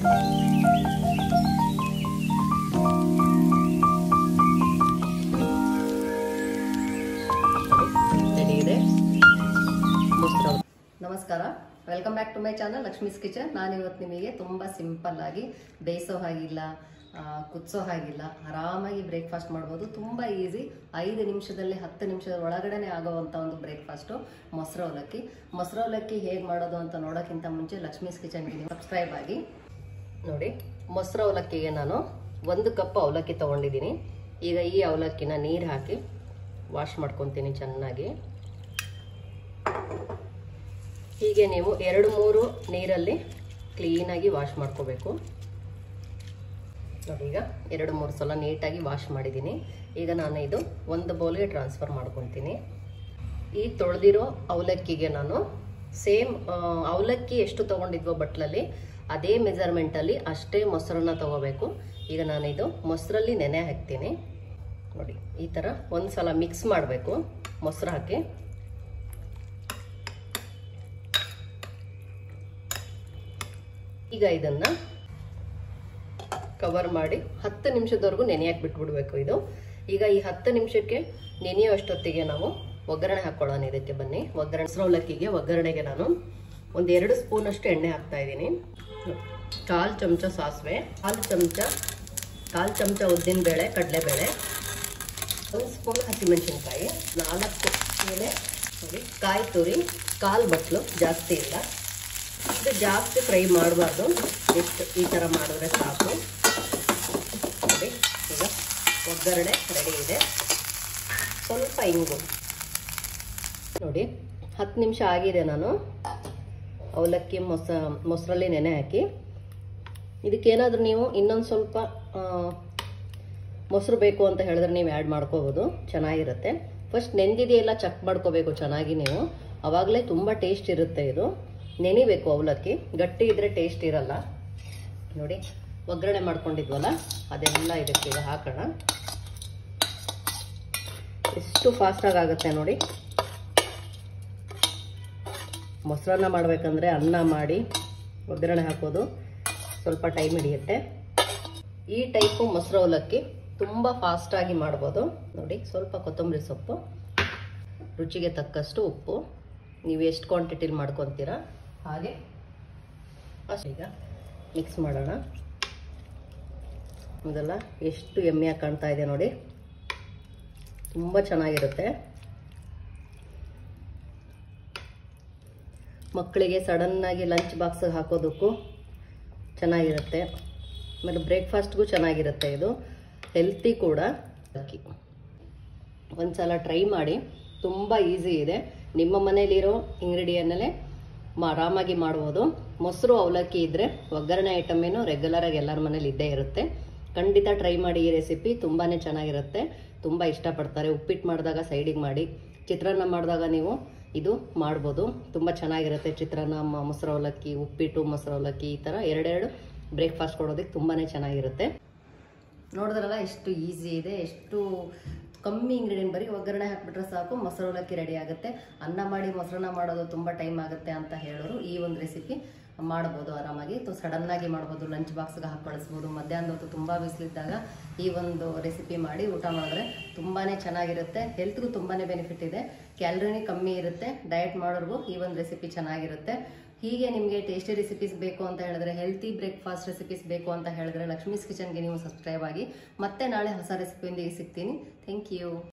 ready ಇದೆ ಮೊಸರು ನಮಸ್ಕಾರ welcome back to my channel Lakshmi's kitchen ನಾನು ಇವತ್ತು ನಿಮಗೆ ತುಂಬ ಸಿಂಪಲ್ ಆಗಿ ಬೇಯಿಸೋ ಹಾಗಿಲ್ಲ ಆ, ಕುದಿಸೋ ಹಾಗಿಲ್ಲ ಆರಾಮಾಗಿ ಬ್ರೇಕ್ಫಾಸ್ಟ್ ಮಾಡ್ಬೋದು ತುಂಬ ಈಸಿ ಐದು ನಿಮಿಷದಲ್ಲಿ ಹತ್ತು ನಿಮಿಷದ ಒಳಗಡೆನೆ ಆಗೋವಂಥ ಒಂದು ಬ್ರೇಕ್ಫಾಸ್ಟು ಮೊಸರು ಅವಲಕ್ಕಿ ಮೊಸರು ಅವಲಕ್ಕಿ ಹೇಗೆ ಮಾಡೋದು ಅಂತ ನೋಡೋಕ್ಕಿಂತ ಮುಂಚೆ ಲಕ್ಷ್ಮೀಸ್ ಕಿಚನ್ಗೆ ನೀವು ಸಬ್ಸ್ಕ್ರೈಬ್ ಆಗಿ ನೋಡಿ ಮೊಸರು ಅವಲಕ್ಕಿಗೆ ನಾನು ಒಂದು ಕಪ್ ಅವಲಕ್ಕಿ ತೊಗೊಂಡಿದ್ದೀನಿ ಈಗ ಈ ಅವಲಕ್ಕಿನ ನೀರು ಹಾಕಿ ವಾಶ್ ಮಾಡ್ಕೊತೀನಿ ಚೆನ್ನಾಗಿ ಹೀಗೆ ನೀವು ಎರಡು ಮೂರು ನೀರಲ್ಲಿ ಕ್ಲೀನಾಗಿ ವಾಶ್ ಮಾಡ್ಕೋಬೇಕು ನೋಡಿ ಈಗ ಎರಡು ಮೂರು ಸಲ ನೀಟಾಗಿ ವಾಶ್ ಮಾಡಿದ್ದೀನಿ ಈಗ ನಾನು ಇದು ಒಂದು ಬೌಲ್ಗೆ ಟ್ರಾನ್ಸ್ಫರ್ ಮಾಡ್ಕೊತೀನಿ ಈ ತೊಳೆದಿರೋ ಅವಲಕ್ಕಿಗೆ ನಾನು ಸೇಮ್ ಅವಲಕ್ಕಿ ಎಷ್ಟು ತೊಗೊಂಡಿದ್ವೋ ಬಟ್ಲಲ್ಲಿ ಅದೇ ಮೆಜರ್ಮೆಂಟಲ್ಲಿ ಅಷ್ಟೇ ಮೊಸರನ್ನ ತಗೋಬೇಕು ಈಗ ನಾನು ಇದು ಮೊಸರಲ್ಲಿ ನೆನೆ ಹಾಕ್ತೀನಿ ನೋಡಿ ಈ ಥರ ಒಂದು ಸಲ ಮಿಕ್ಸ್ ಮಾಡಬೇಕು ಮೊಸರು ಹಾಕಿ ಈಗ ಇದನ್ನ ಕವರ್ ಮಾಡಿ ಹತ್ತು ನಿಮಿಷದವರೆಗೂ ನೆನೆಯಕ್ಕೆ ಬಿಟ್ಬಿಡ್ಬೇಕು ಇದು ಈಗ ಈ ಹತ್ತು ನಿಮಿಷಕ್ಕೆ ನೆನೆಯೋ ಅಷ್ಟೊತ್ತಿಗೆ ನಾವು ಒಗ್ಗರಣೆ ಹಾಕೊಳ್ಳೋಣ ಇದಕ್ಕೆ ಬನ್ನಿ ಒಗ್ಗರಣೆ ಸೌಲಕ್ಕಿಗೆ ಒಗ್ಗರಣೆಗೆ ನಾನು ಒಂದು ಎರಡು ಸ್ಪೂನ್ ಅಷ್ಟು ಎಣ್ಣೆ ಹಾಕ್ತಾ ಇದ್ದೀನಿ ಕಾಲು ಚಮಚ ಸಾಸಿವೆ ಕಾಲು ಚಮಚ ಕಾಲು ಚಮಚ ಉದ್ದಿನಬೇಳೆ ಕಡಲೆಬೇಳೆ ಒಂದು ಸ್ಪೂನ್ ಹಸಿಮೆಣಸಿನ್ಕಾಯಿ ನಾಲ್ಕು ಮೇಲೆ ನೋಡಿ ಕಾಯಿ ತುರಿ ಕಾಲು ಬಟ್ಲು ಜಾಸ್ತಿ ಇಲ್ಲ ಇದು ಜಾಸ್ತಿ ಫ್ರೈ ಮಾಡಬಾರ್ದು ಎಷ್ಟು ಈ ಥರ ಮಾಡಿದ್ರೆ ಸಾಕು ನೋಡಿ ಈಗ ಒಗ್ಗರಣೆ ರೆಡಿ ಇದೆ ಸ್ವಲ್ಪ ಇಂಗು ನೋಡಿ ಹತ್ತು ನಿಮಿಷ ಆಗಿದೆ ನಾನು ಅವಲಕ್ಕಿ ಮೊಸ ಮೊಸರಲ್ಲಿ ನೆನೆ ಹಾಕಿ ಇದಕ್ಕೇನಾದರೂ ನೀವು ಇನ್ನೊಂದು ಸ್ವಲ್ಪ ಆ, ಮೊಸರು ಬೇಕು ಅಂತ ಹೇಳಿದ್ರೆ ನೀವು ಆ್ಯಡ್ ಮಾಡ್ಕೋಬೋದು ಚೆನ್ನಾಗಿರುತ್ತೆ ಫಸ್ಟ್ ನೆಂದಿದೆಯೆಲ್ಲ ಚೆಕ್ ಮಾಡ್ಕೋಬೇಕು ಚೆನ್ನಾಗಿ ನೀವು ಆವಾಗಲೇ ತುಂಬ ಟೇಸ್ಟ್ ಇರುತ್ತೆ ಇದು ನೆನಿಬೇಕು ಅವಲಕ್ಕಿ ಗಟ್ಟಿ ಇದ್ರೆ ಟೇಸ್ಟ್ ಇರಲ್ಲ ನೋಡಿ ಒಗ್ಗರಣೆ ಮಾಡ್ಕೊಂಡಿದ್ವಲ್ಲ ಅದೆಲ್ಲ ಇದಕ್ಕೆ ಈಗ ಹಾಕೋಣ ಎಷ್ಟು ಫಾಸ್ಟಾಗಿ ಆಗುತ್ತೆ ನೋಡಿ ಮೊಸರನ್ನ ಮಾಡಬೇಕಂದ್ರೆ ಅನ್ನ ಮಾಡಿ ಒಗ್ಗರಣೆ ಹಾಕೋದು ಸ್ವಲ್ಪ ಟೈಮ್ ಹಿಡಿಯುತ್ತೆ ಈ ಟೈಪು ಮೊಸರು ಅವಲಕ್ಕಿ ತುಂಬ ಫಾಸ್ಟಾಗಿ ಮಾಡ್ಬೋದು ನೋಡಿ ಸ್ವಲ್ಪ ಕೊತ್ತಂಬರಿ ಸೊಪ್ಪು ರುಚಿಗೆ ತಕ್ಕಷ್ಟು ಉಪ್ಪು ನೀವು ಎಷ್ಟು ಕ್ವಾಂಟಿಟಿಲಿ ಮಾಡ್ಕೊತೀರಾ ಹಾಗೆ ಅಷ್ಟು ಈಗ ಮಿಕ್ಸ್ ಮಾಡೋಣ ಇದೆಲ್ಲ ಎಷ್ಟು ಎಮ್ಮೆಯಾಗಿ ಕಾಣ್ತಾ ಇದೆ ನೋಡಿ ತುಂಬ ಚೆನ್ನಾಗಿರುತ್ತೆ ಮಕ್ಕಳಿಗೆ ಸಡನ್ನಾಗಿ ಲಂಚ್ ಬಾಕ್ಸಿಗೆ ಹಾಕೋದಕ್ಕೂ ಚೆನ್ನಾಗಿರುತ್ತೆ ಆಮೇಲೆ ಬ್ರೇಕ್ಫಾಸ್ಟ್ಗೂ ಚೆನ್ನಾಗಿರುತ್ತೆ ಇದು ಹೆಲ್ತಿ ಕೂಡ ಅಕ್ಕಿ ಒಂದು ಸಲ ಟ್ರೈ ಮಾಡಿ ತುಂಬ ಈಸಿ ಇದೆ ನಿಮ್ಮ ಮನೇಲಿರೋ ಇಂಗ್ರೀಡಿಯನ್ನಲ್ಲೇ ಆರಾಮಾಗಿ ಮಾಡ್ಬೋದು ಮೊಸರು ಅವಲಕ್ಕಿ ಇದ್ದರೆ ಒಗ್ಗರಣೆ ಐಟಮ್ ಏನು ರೆಗ್ಯುಲರಾಗಿ ಎಲ್ಲರ ಮನೇಲಿ ಇದ್ದೇ ಇರುತ್ತೆ ಖಂಡಿತ ಟ್ರೈ ಮಾಡಿ ಈ ರೆಸಿಪಿ ತುಂಬಾ ಚೆನ್ನಾಗಿರುತ್ತೆ ತುಂಬ ಇಷ್ಟಪಡ್ತಾರೆ ಉಪ್ಪಿಟ್ಟು ಮಾಡಿದಾಗ ಸೈಡಿಗೆ ಮಾಡಿ ಚಿತ್ರಾನ್ನ ಮಾಡಿದಾಗ ನೀವು ಇದು ಮಾಡ್ಬೋದು ತುಂಬ ಚೆನ್ನಾಗಿರುತ್ತೆ ಚಿತ್ರಾನ್ನ ಮ- ಮೊಸರು ಅವಲಕ್ಕಿ ಉಪ್ಪಿಟ್ಟು ಮೊಸರು ಅವಲಕ್ಕಿ ಈ ಥರ ಎರಡೆರಡು ಬ್ರೇಕ್ಫಾಸ್ಟ್ ಕೊಡೋದಕ್ಕೆ ತುಂಬಾ ಚೆನ್ನಾಗಿರುತ್ತೆ ನೋಡಿದ್ರಲ್ಲ ಎಷ್ಟು ಈಸಿ ಇದೆ ಎಷ್ಟು ಕಮ್ಮಿ ಇಂಗ್ರೀಡಿಯೆಂಟ್ ಬರೀ ಒಗ್ಗರಣೆ ಹಾಕ್ಬಿಟ್ರೆ ಸಾಕು ಮೊಸರು ಅವಲಕ್ಕಿ ರೆಡಿ ಆಗುತ್ತೆ ಅನ್ನ ಮಾಡಿ ಮೊಸರನ್ನ ಮಾಡೋದು ತುಂಬ ಟೈಮ್ ಆಗುತ್ತೆ ಅಂತ ಹೇಳೋರು ಈ ಒಂದು ರೆಸಿಪಿ ಮಾಡ್ಬೋದು ಆರಾಮಾಗಿ ತು ಸಡನ್ನಾಗಿ ಮಾಡ್ಬೋದು ಲಂಚ್ ಬಾಕ್ಸ್ಗೆ ಹಾಕಿ ಕಳಿಸ್ಬೋದು ಮಧ್ಯಾಹ್ನದ ಹೊತ್ತು ತುಂಬ ಬಿಸಿಲಿದ್ದಾಗ ಈ ಒಂದು ರೆಸಿಪಿ ಮಾಡಿ ಊಟ ಮಾಡಿದ್ರೆ ತುಂಬಾ ಚೆನ್ನಾಗಿರುತ್ತೆ ಹೆಲ್ತ್ಗೂ ತುಂಬಾ ಬೆನಿಫಿಟ್ ಇದೆ ಕ್ಯಾಲರಿನೇ ಕಮ್ಮಿ ಇರುತ್ತೆ ಡಯಟ್ ಮಾಡೋರ್ಗೂ ಈ ಒಂದು ರೆಸಿಪಿ ಚೆನ್ನಾಗಿರುತ್ತೆ ಹೀಗೆ ನಿಮಗೆ ಟೇಸ್ಟಿ ರೆಸಿಪೀಸ್ ಬೇಕು ಅಂತ ಹೇಳಿದ್ರೆ ಹೆಲ್ತಿ ಬ್ರೇಕ್ಫಾಸ್ಟ್ ರೆಸಿಪೀಸ್ ಬೇಕು ಅಂತ ಹೇಳಿದ್ರೆ ಲಕ್ಷ್ಮೀಸ್ ಕಿಚನ್ಗೆ ನೀವು ಸಬ್ಸ್ಕ್ರೈಬ್ ಆಗಿ ಮತ್ತೆ ನಾಳೆ ಹೊಸ ರೆಸಿಪಿಯೊಂದಿಗೆ ಸಿಗ್ತೀನಿ ಥ್ಯಾಂಕ್ ಯು